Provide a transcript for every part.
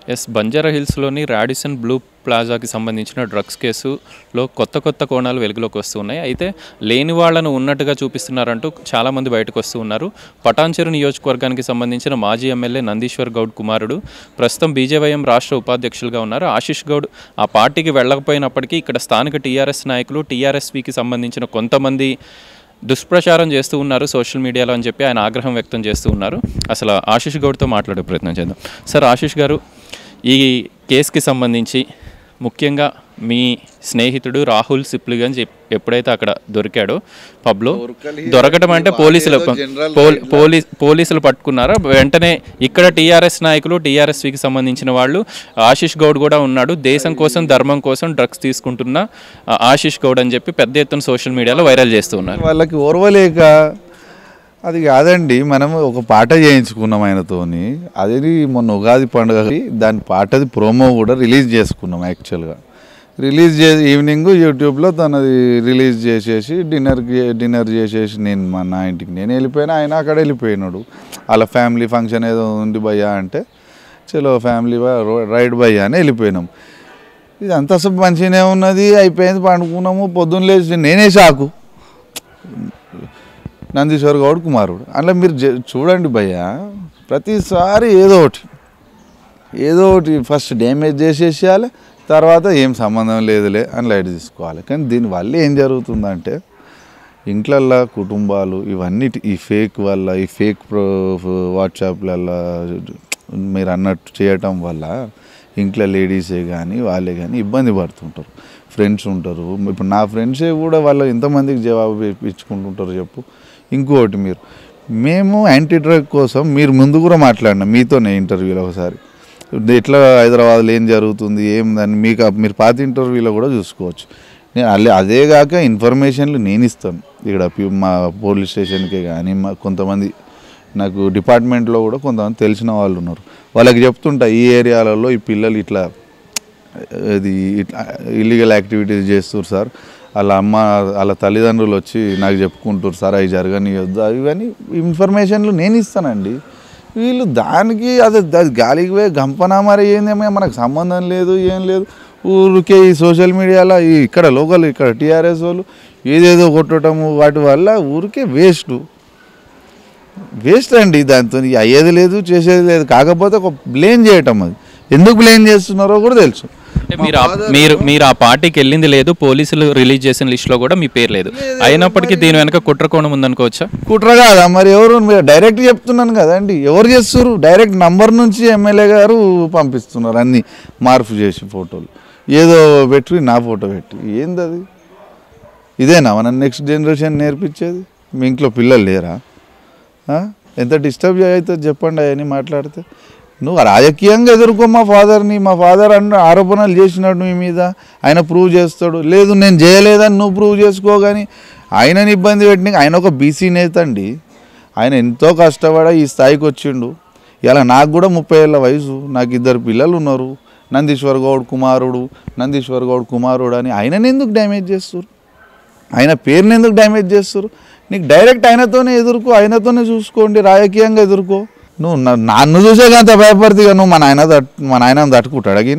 Yes Banjara హిల్స్లోని Radisson Blu ప్లాజాకి సంబంధించిన డ్రగ్స్ కేసులో కొత్త కొత్త కోణాలు వెలుగులోకి వస్తూ ఉన్నాయి అయితే లేని వాళ్ళను ఉన్నట్టుగా చూపిస్తున్నారంటూ చాలామంది బయటకు వస్తూ ఉన్నారు పటాన్చెరు నియోజకవర్గానికి సంబంధించిన మాజీ ఎమ్మెల్యే నందీశ్వర్ గౌడ్ కుమారుడు ప్రస్తుతం బీజేవైఎం రాష్ట్ర ఉపాధ్యక్షులుగా ఉన్నారు ఆశిష్ గౌడ్ ఆ పార్టీకి వెళ్ళకపోయినప్పటికీ ఇక్కడ స్థానిక టీఆర్ఎస్ నాయకులు టీఆర్ఎస్వికి సంబంధించిన కొంతమంది దుష్ప్రచారం చేస్తూ ఉన్నారు సోషల్ మీడియాలో అని చెప్పి ఆయన ఆగ్రహం వ్యక్తం చేస్తూ ఉన్నారు అసలు ఆశిష్ గౌడ్తో మాట్లాడే ప్రయత్నం చేద్దాం సార్ ఆశిష్ గారు ఈ కేసుకి సంబంధించి ముఖ్యంగా మీ స్నేహితుడు రాహుల్ సిప్లిగంజ్ ఎప్- ఎప్పుడైతే అక్కడ దొరికాడో పబ్లో దొరకడం అంటే పోలీసులు పోల్- పోలీస్ పోలీసులు పట్టుకున్నారా వెంటనే ఇక్కడ టీఆర్ఎస్ నాయకులు టీఆర్ఎస్వికి సంబంధించిన వాళ్ళు ఆశిష్ గౌడ్ కూడా ఉన్నాడు దేశం కోసం ధర్మం కోసం డ్రగ్స్ తీసుకుంటున్న ఆ, ఆశిష్ గౌడ్ అని చెప్పి పెద్ద ఎత్తున సోషల్ మీడియాలో వైరల్ చేస్తూ ఉన్నారు వాళ్ళకి ఓర్వలేక అది కాదండి మనం ఒక పాట చేయించుకున్నాం ఆయనతోని అది మొన్న ఉగాది పండుగకి దాని పాటది ప్రోమో కూడా రిలీజ్ చేసుకున్నాం యాక్చువల్గా రిలీజ్ చే ఈవినింగ్ యూట్యూబ్లో తనది రిలీజ్ చేసేసి డిన్నర్కి డిన్నర్ చేసేసి నేను మా నా ఇంటికి నేను వెళ్ళిపోయినా ఆయన అక్కడ వెళ్ళిపోయినాడు వాళ్ళ ఫ్యామిలీ ఫంక్షన్ ఏదో ఉంది భయ్యా అంటే చలో ఫ్యామిలీ రైడ్ భయ్యా అని వెళ్ళిపోయినాం ఇది అంత అసలు మంచిగానే ఉన్నది అయిపోయింది పండుకున్నాము పొద్దున్న లేచి నేనే షాకు నందీశ్వర్ గౌడ్ కుమారుడు అట్లా మీరు జ- చూడండి భయ్య ప్రతిసారి ఏదో ఒకటి ఏదో ఒకటి ఫస్ట్ డ్యామేజ్ చేసేసేయాలి తర్వాత ఏం సంబంధం లేదులే అని లైట్ తీసుకోవాలి కానీ దీనివల్ల ఏం జరుగుతుందంటే ఇంట్లల్లో కుటుంబాలు ఇవన్నీ ఈ ఫేక్ వల్ల ఈ ఫేక్ ప్రో వాట్సాప్లల్లో మీరు అన్నట్టు చేయటం వల్ల ఇంట్లో లేడీసే కానీ వాళ్ళే కానీ ఇబ్బంది పడుతుంటారు ఫ్రెండ్స్ ఉంటారు ఇప్పుడు నా ఫ్రెండ్సే కూడా వాళ్ళు ఎంతమందికి జవాబు ఇ- ఇచ్చుకుంటుంటారు చెప్పు ఇంకోటి మీరు మేము యాంటీ డ్రగ్ కోసం మీరు ముందు కూడా మాట్లాడినా మీతోనే ఇంటర్వ్యూలో ఒకసారి ఎట్లా హైదరాబాద్లో ఏం జరుగుతుంది ఏం దాన్ని మీకు ఆ- మీరు పాత ఇంటర్వ్యూలో కూడా చూసుకోవచ్చు నేను అల్లే అదే కాక ఇన్ఫర్మేషన్లు నేను ఇస్తాను ఇక్కడ పి- మా పోలీస్ స్టేషన్కే కానీ మా కొంతమంది నాకు డిపార్ట్మెంట్లో కూడా కొంతమంది తెలిసిన వాళ్ళు ఉన్నారు వాళ్ళకి చెప్తుంటా ఈ ఏరియాలలో ఈ పిల్లలు ఇట్లా ఇది ఇట్లా ఇల్లీగల్ యాక్టివిటీస్ చేస్తారు సార్ వాళ్ళ అమ్మ వాళ్ళ తల్లిదండ్రులు వచ్చి నాకు చెప్పుకుంటారు సార్ అవి జరగనియొద్దు అవి కానీ ఇన్ఫర్మేషన్లు నేను ఇస్తానండి వీళ్ళు దానికి అది అది గాలికి పోయి గంపనా మరి ఏందేమో మనకు సంబంధం లేదు ఏం లేదు ఊరికే ఈ సోషల్ మీడియాలో ఈ ఇక్కడ లోకల్ ఇక్కడ టీఆర్ఎస్ వాళ్ళు ఏదేదో కొట్టడము వాటి వల్ల ఊరికే వేస్ట్ వేస్ట్ అండి దాంతో అయ్యేది లేదు చేసేది లేదు కాకపోతే ఒక బ్లేమ్ చేయటం అది ఎందుకు బ్లేమ్ చేస్తున్నారో కూడా తెలుసు అంటే మీరు ఆ- మీరు మీరు ఆ పార్టీకి వెళ్ళింది లేదు పోలీసులు రిలీజ్ చేసిన లిస్ట్లో కూడా మీ పేరు లేదు అయినప్పటికీ దీని వెనక కుట్రకోణం ఉందనుకోవచ్చా కుట్ర కాదా మరి ఎవరు మీరు డైరెక్ట్ చెప్తున్నాను కదండి ఎవరు చేస్తారు డైరెక్ట్ నంబర్ నుంచి ఎమ్మెల్యే గారు పంపిస్తున్నారు అన్ని మార్పు చేసి ఫోటోలు ఏదో పెట్టి నా ఫోటో పెట్టి ఏంది అది ఇదేనా మన నెక్స్ట్ జనరేషన్ నేర్పించేది మీ ఇంట్లో పిల్లలు లేరా ఆ? ఎంత డిస్టర్బ్ అవుతుంది చెప్పండి అవన్నీ మాట్లాడితే నువ్వు రాజకీయంగా ఎదుర్కో మా ఫాదర్ని మా ఫాదర్ అన్న ఆరోపణలు చేసినాడు మీ మీద ఆయన ప్రూవ్ చేస్తాడు లేదు నేను చేయలేదని నువ్వు ప్రూవ్ చేసుకో కానీ ఆయనని ఇబ్బంది పెట్టిన ఆయన ఒక బీసీ నేత అండి ఆయన ఎంతో కష్టపడి ఈ స్థాయికి వచ్చిండు ఇలా నాకు కూడా ముప్పై ఏళ్ళ వయసు నాకు ఇద్దరు పిల్లలు ఉన్నారు నందీశ్వర్ గౌడ్ కుమారుడు నందీశ్వర్ గౌడ్ కుమారుడు అని ఆయనని ఎందుకు డ్యామేజ్ చేస్తారు ఆయన పేరుని ఎందుకు డ్యామేజ్ చేస్తారు నీకు డైరెక్ట్ ఆయనతోనే ఎదుర్కో ఆయనతోనే చూసుకోండి రాజకీయంగా ఎదుర్కో నువ్వు నా- నన్ను చూసే అంత భయపడితే ఇక నువ్వు మా నాయన తట్ మా నాయన తట్టుకుంటాడు అడిగిన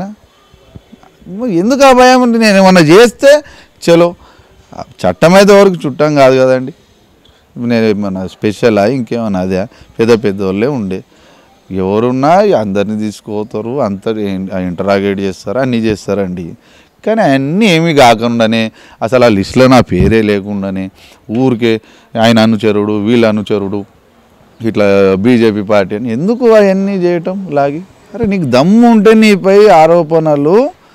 ఎందుకు ఆ భయం అంటే నేను ఏమన్నా చేస్తే చలో ఆ చట్టం అయితే ఎవరికి చుట్టం కాదు కదండి నేను ఏమన్నా స్పెషలా ఇంకేమన్నా అదే పెద్ద పెద్ద వాళ్ళే ఉండే ఎవరున్నా అందరినీ తీసుకుపోతారు అంత ఇంటరాగేట్ చేస్తారు అన్నీ చేస్తారండి కానీ అన్నీ ఏమీ కాకుండానే అసలు ఆ లిస్ట్లో నా పేరే లేకుండానే ఊరికే ఆయన అనుచరుడు వీళ్ళ అనుచరుడు ఇట్లా బీజేపీ పార్టీ అని ఎందుకు అవన్నీ చేయటం లాగి అరే నీకు దమ్ము ఉంటే నీపై ఆరోపణలు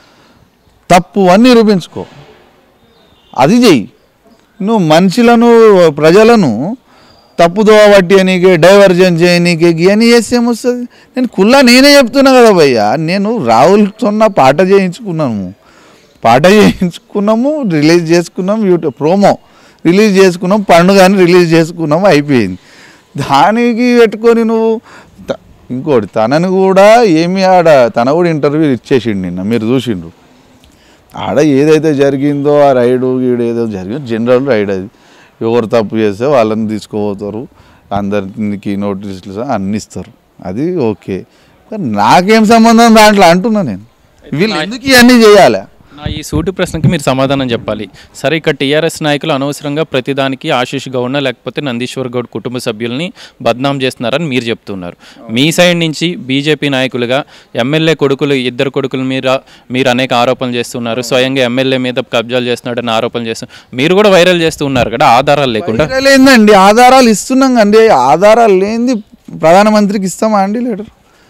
తప్పు అని నిరూపించుకో అది చెయ్యి నువ్వు మనుషులను ప్రజలను తప్పుదోవ పట్టేయనీకే డైవర్జన్ చేయనీకే ఇవన్నీ చేస్తే ఏమొస్తుంది నేను కుల్లా నేనే చెప్తున్నా కదా భయ్యా నేను రాహుల్తో పాట చేయించుకున్నాము పాట చేయించుకున్నాము రిలీజ్ చేసుకున్నాం యూట్యూబ్ ప్రోమో రిలీజ్ చేసుకున్నాం పండుగని రిలీజ్ చేసుకున్నాము అయిపోయింది దానికి పెట్టుకొని నువ్వు త- ఇంకోటి తనని కూడా ఏమి ఆడ తన కూడా ఇంటర్వ్యూ ఇచ్చేసిండు నిన్న మీరు చూసిండ్రు ఆడ ఏదైతే జరిగిందో ఆ రైడు గీడు ఏదో జరిగిందో జనరల్ రైడ్ అది ఎవరు తప్పు చేస్తే వాళ్ళని తీసుకుపోతారు అందరికి నోటీసులు అన్ని ఇస్తారు అది ఓకే నాకేం సంబంధం దాంట్లో అంటున్నా నేను వీళ్ళు ఎందుకు ఇవన్నీ చేయాలి నా ఈ సూటి ప్రశ్నకి మీరు సమాధానం చెప్పాలి సరే ఇక్కడ టీఆర్ఎస్ నాయకులు అనవసరంగా ప్రతిదానికి ఆశీష్ గౌడ్న లేకపోతే నందీశ్వర్ గౌడ్ కుటుంబ సభ్యుల్ని బద్నాం చేస్తున్నారని మీరు చెప్తున్నారు మీ సైడ్ నుంచి బీజేపీ నాయకులుగా ఎమ్మెల్యే కొడుకులు ఇద్దరు కొడుకుల మీద మీరు అనేక ఆరోపణలు చేస్తున్నారు స్వయంగా ఎమ్మెల్యే మీద కబ్జాలు చేస్తున్నాడని ఆరోపణలు చేస్తున్నారు మీరు కూడా వైరల్ చేస్తూ ఉన్నారు కదా ఆధారాలు లేకుండా వైరల్ ఏందండి ఆధారాలు ఇస్తున్నాం అండి ఆధారాలు లేనిది ప్రధానమంత్రికి ఇస్తామా అండి లెటర్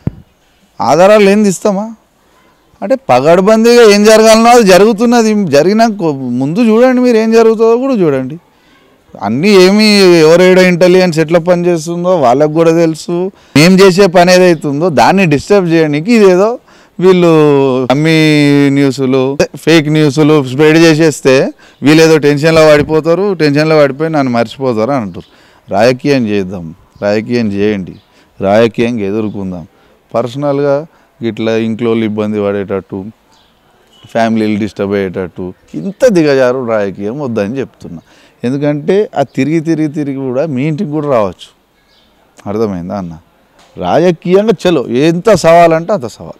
ఆధారాలు లేనిది ఇస్తామా అంటే పగడ్బందీగా ఏం జరగాలనో అది జరుగుతున్నది జరిగిన ముందు చూడండి మీరు ఏం జరుగుతుందో కూడా చూడండి అన్నీ ఏమి ఎవరేడో ఇంటెలిజెన్స్ ఎట్లా పనిచేస్తుందో వాళ్ళకు కూడా తెలుసు ఏం చేసే పని ఏదైతుందో దాన్ని డిస్టర్బ్ చేయడానికి ఇదేదో వీళ్ళు అమ్మి న్యూస్లు ఫేక్ న్యూస్లు స్ప్రెడ్ చేసేస్తే వీళ్ళు ఏదో టెన్షన్లో పడిపోతారు టెన్షన్లో పడిపోయి నన్ను మర్చిపోతారు అని అంటారు రాజకీయం చేద్దాం రాజకీయం చేయండి రాజకీయంగా ఎదుర్కొందాం పర్సనల్గా ఇట్లా ఇంట్లో వాళ్ళు ఇబ్బంది పడేటట్టు ఫ్యామిలీలు డిస్టర్బ్ అయ్యేటట్టు ఇంత దిగజారు రాజకీయం వద్దని చెప్తున్నా ఎందుకంటే ఆ తిరిగి తిరిగి తిరిగి కూడా మీ ఇంటికి కూడా రావచ్చు అర్థమైందా అన్న రాజకీయంగా చలో ఎంత సవాల్ అంటే అంత సవాల్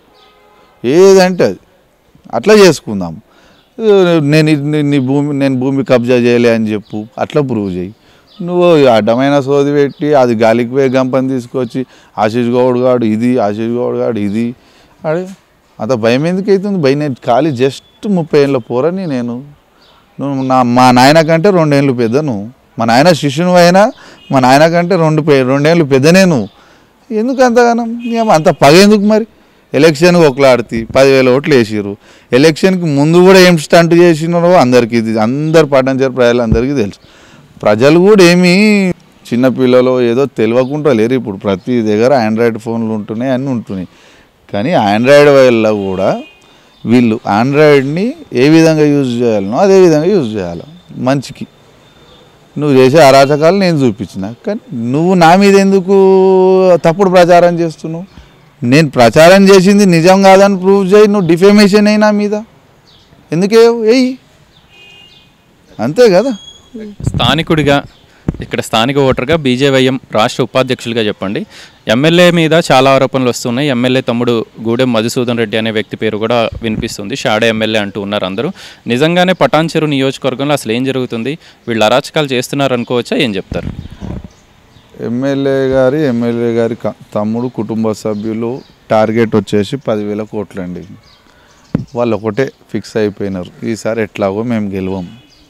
ఏదంటే అది అట్లా చేసుకుందాం నేను ఇది- నీ భూమి నేను భూమి కబ్జా చేయలే అని చెప్పు అట్లా ప్రూవ్ చేయి నువ్వు అడ్డమైన సోది పెట్టి అది గాలికి పోయి గంపని తీసుకొచ్చి ఆశీష్ గౌడ్ గాడు ఇది ఆశీష్ గౌడ్ గాడు ఇది అడే అంత భయం ఎందుకు అవుతుంది భయం నేను ఖాళీ జస్ట్ ముప్పై ఏళ్ళ పోరని నేను నువ్వు నా మా నాయన కంటే రెండేళ్ళు పెద్ద నువ్వు మా నాయన శిష్యుని అయినా మా నాయన కంటే రెండు పె- రెండేళ్ళు పెద్దనే నువ్వు ఎందుకు అంతగానం ఏం అంత పగ ఎందుకు మరి ఎలక్షన్కి ఒకలాడితే పదివేల ఓట్లు వేసిర్రు ఎలక్షన్కి ముందు కూడా ఏం స్టంట్ చేసినారో అందరికీ ఇది అందరు పట్టణంచారు ప్రజలందరికీ తెలుసు ప్రజలు కూడా ఏమీ చిన్నపిల్లలు ఏదో తెలియకుండా లేరు ఇప్పుడు ప్రతి దగ్గర ఆండ్రాయిడ్ ఫోన్లు ఉంటున్నాయి అన్నీ ఉంటున్నాయి కానీ ఆండ్రాయిడ్ వల్ల కూడా వీళ్ళు ఆండ్రాయిడ్ని ఏ విధంగా యూజ్ చేయాలనో అదే విధంగా యూజ్ చేయాలి మంచికి నువ్వు చేసే అరాచకాలు నేను చూపించిన కానీ నువ్వు నా మీద ఎందుకు తప్పుడు ప్రచారం చేస్తున్నావు నేను ప్రచారం చేసింది నిజం కాదని ప్రూవ్ చేయి నువ్వు డిఫేమేషన్ అయినా మీద ఎందుకే వెయ్యి అంతే కదా స్థానికుడిగా ఇక్కడ స్థానిక ఓటర్గా బీజేవైఎం రాష్ట్ర ఉపాధ్యక్షులుగా చెప్పండి ఎమ్మెల్యే మీద చాలా ఆరోపణలు వస్తున్నాయి ఎమ్మెల్యే తమ్ముడు గూడెం మధుసూదన్ రెడ్డి అనే వ్యక్తి పేరు కూడా వినిపిస్తుంది షాడే ఎమ్మెల్యే అంటూ ఉన్నారు అందరూ నిజంగానే పటాన్చెరు నియోజకవర్గంలో అసలు ఏం జరుగుతుంది వీళ్ళు అరాచకాలు చేస్తున్నారు అనుకోవచ్చా ఏం చెప్తారు ఎమ్మెల్యే గారి ఎమ్మెల్యే గారి క- తమ్ముడు కుటుంబ సభ్యులు టార్గెట్ వచ్చేసి పదివేల కోట్లండి వాళ్ళు ఒకటే ఫిక్స్ అయిపోయినారు ఈసారి ఎట్లాగో మేము గెలవం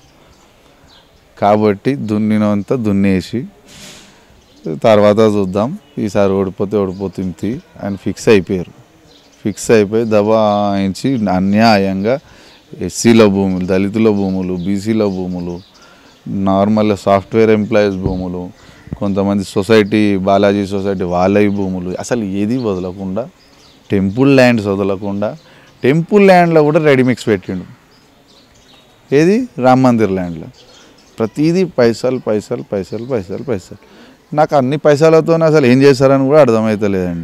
కాబట్టి దున్నినంత దున్నేసి తర్వాత చూద్దాం ఈసారి ఓడిపోతే ఓడిపోతుంది అని ఫిక్స్ అయిపోయారు ఫిక్స్ అయిపోయి దబాయించి అన్యాయంగా ఎస్సీల భూములు దళితుల భూములు బీసీల భూములు నార్మల్ సాఫ్ట్వేర్ ఎంప్లాయీస్ భూములు కొంతమంది సొసైటీ బాలాజీ సొసైటీ వాళ్ళవి భూములు అసలు ఏది వదలకుండా టెంపుల్ ల్యాండ్స్ వదలకుండా టెంపుల్ ల్యాండ్లో కూడా రెడీమిక్స్ పెట్టిండు ఏది రామ్ మందిర్ ల్యాండ్లో ప్రతిదీ పైసలు పైసలు పైసలు పైసలు పైసలు నాకు అన్ని పైసలతో అసలు ఏం చేస్తారని కూడా అర్థమవుతలేదండి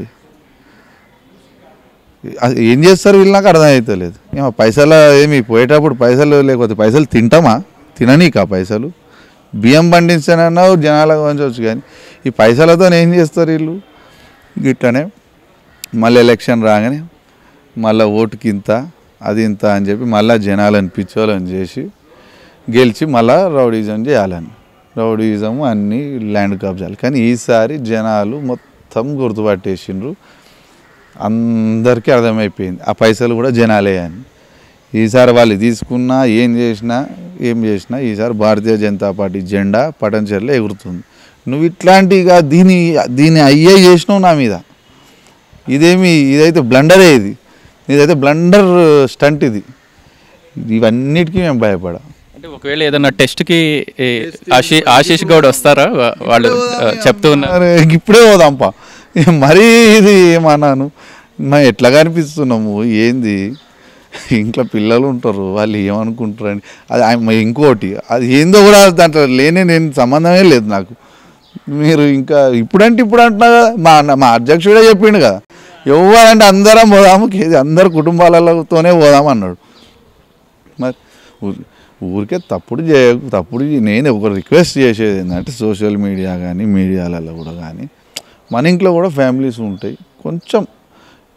అది ఏం చేస్తారు వీళ్ళు నాకు అర్థమవుతలేదు ఏమో పైసలు ఏమి పోయేటప్పుడు పైసలు లేకపోతే పైసలు తింటామా తిననీకా పైసలు బియ్యం పండించానన్నావు జనాలకు పంచవచ్చు కానీ ఈ పైసలతో ఏం చేస్తారు వీళ్ళు గిట్టనే మళ్ళీ ఎలక్షన్ రాగానే మళ్ళీ ఓటుకి ఇంత అది ఇంత అని చెప్పి మళ్ళీ జనాలను పిచ్చోళ్ళని చేసి గెలిచి మళ్ళా రౌడీజం చేయాలని రౌడీజం అన్ని ల్యాండ్ కబ్జాలు కానీ ఈసారి జనాలు మొత్తం గుర్తుపట్టేసిండ్రు అందరికీ అర్థమైపోయింది ఆ పైసలు కూడా జనాలే అని ఈసారి వాళ్ళు తీసుకున్నా ఏం చేసినా ఏం చేసినా ఈసారి భారతీయ జనతా పార్టీ జెండా పటంచెర్లో ఎగురుతుంది నువ్వు ఇట్లాంటిగా దీని దీని అయ్యే చేసినావు నా మీద ఇదేమి ఇదైతే బ్లండరే ఇది ఇదైతే బ్లండర్ స్టంట్ ఇది ఇవన్నిటికీ మేము భయపడా అంటే ఒకవేళ ఏదైనా టెస్ట్కి ఏ, ఆశీ ఆశీష్ గౌడ్ వస్తారా వా- వాళ్ళు ఆ, చెప్తూ ఉన్నారు అరే, ఇప్పుడే పోదాంపా మరీ ఇది ఏమన్నాను మా ఎట్లా కనిపిస్తున్నాము ఏంది ఇంట్లో పిల్లలు ఉంటారు వాళ్ళు ఏమనుకుంటారని అది ఆయన ఇంకోటి అది ఏందో కూడా దాంట్లో లేనే నేను సంబంధమే లేదు నాకు మీరు ఇంకా ఇప్పుడంటే ఇప్పుడు అంటున్నా కదా మా అన్న- మా అధ్యక్షుడే చెప్పిండు కదా ఎవరంటే అందరం పోదాము కేజీ అందరు కుటుంబాలతోనే పోదాం అన్నాడు మరి ఊ- ఊరికే తప్పుడు చేయ తప్పుడు చే- నేను ఒక రిక్వెస్ట్ చేసేది ఏంటంటే సోషల్ మీడియా కానీ మీడియాలలో కూడా కానీ మన ఇంట్లో కూడా ఫ్యామిలీస్ ఉంటాయి కొంచెం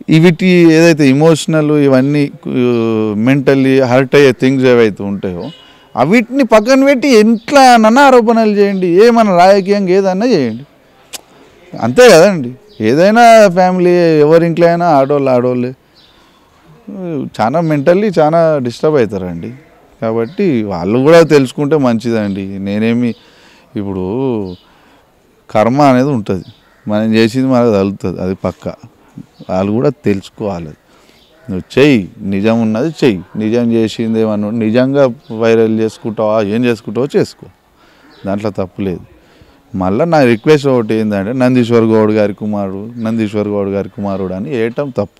వీటి ఏదైతే ఇమోషనల్ ఇవన్నీ మెంటల్లీ హర్ట్ అయ్యే థింగ్స్ ఏవైతే ఉంటాయో అవిటిని పక్కన పెట్టి ఎట్లా నన్న ఆరోపణలు చేయండి ఏమన్నా రాజకీయంగా ఏదన్నా చేయండి అంతే కదండి ఏదైనా ఫ్యామిలీ ఎవరి ఇంట్లో అయినా ఆడోళ్ళు ఆడోళ్ళే చాలా మెంటల్లీ చాలా డిస్టర్బ్ అవుతారండి కాబట్టి వాళ్ళు కూడా తెలుసుకుంటే మంచిదండి నేనేమి ఇప్పుడు కర్మ అనేది ఉంటుంది మనం చేసింది మనకు తగులుతుంది అది పక్క వాళ్ళు కూడా తెలుసుకోవాలి నువ్వు చెయ్యి నిజం ఉన్నది చెయ్యి నిజం చేసింది ఏమన్నా ఉంటే నిజంగా వైరల్ చేసుకుంటావా ఏం చేసుకుంటావో చేసుకో దాంట్లో తప్పు లేదు మళ్ళీ నా రిక్వెస్ట్ ఒకటి ఏంటంటే నందీశ్వర్ గౌడ్ గారి కుమారుడు నందీశ్వర్ గౌడ్ గారి కుమారుడు అని వేయటం తప్పు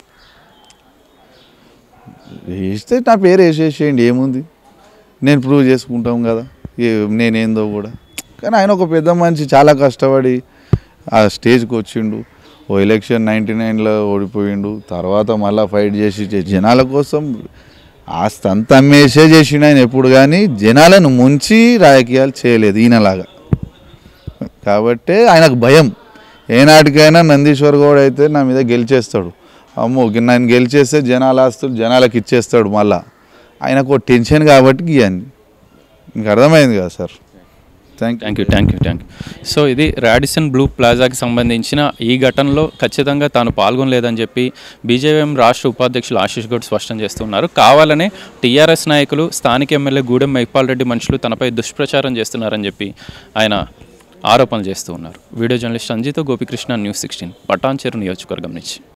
వేస్తే నా పేరు వేసేసేయండి ఏముంది నేను ప్రూవ్ చేసుకుంటాం కదా ఏ నేనేందో కూడా కానీ ఆయన ఒక పెద్ద మనిషి చాలా కష్టపడి ఆ స్టేజ్కి వచ్చిండు ఓ ఎలక్షన్ నైంటీ నైన్లో ఓడిపోయిండు తర్వాత మళ్ళీ ఫైట్ చేసి చే- జనాల కోసం ఆస్తి అంత అమ్మేసే చేసిండు ఆయన ఎప్పుడు కానీ జనాలను ముంచి రాజకీయాలు చేయలేదు ఈయనలాగా కాబట్టి ఆయనకు భయం ఏనాటికైనా నందీశ్వర్ గౌడ్ అయితే నా మీద గెలిచేస్తాడు అమ్మో గి- నన్ను గెలిచేస్తే జనాల ఆస్తులు జనాలకు ఇచ్చేస్తాడు మళ్ళా ఆయనకు ఒక టెన్షన్ కాబట్టి గీయండి మీకు అర్థమైంది కదా sir thank thank you thank you thank you so ఇది రాడిసన్ బ్లూ ప్లాజాకి సంబంధించిన ఈ ఘటనలో ఖచ్చితంగా తాను పాల్గొనలేదని చెప్పి బీజేపీఎం రాష్ట్ర ఉపాధ్యక్షులు ఆశీష్ గౌడ్ స్పష్టం చేస్తున్నారు కావాలనే టీఆర్ఎస్ నాయకులు స్థానిక ఎమ్మెల్యే గూడెం మైపాల్ రెడ్డి మనుషులు తనపై దుష్ప్రచారం చేస్తున్నారని చెప్పి ఆయన ఆరోపణలు చేస్తూ ఉన్నారు video journalist Sanjeetha Gopikrishna news sixteen Patancheru నియోజకవర్గం నుంచి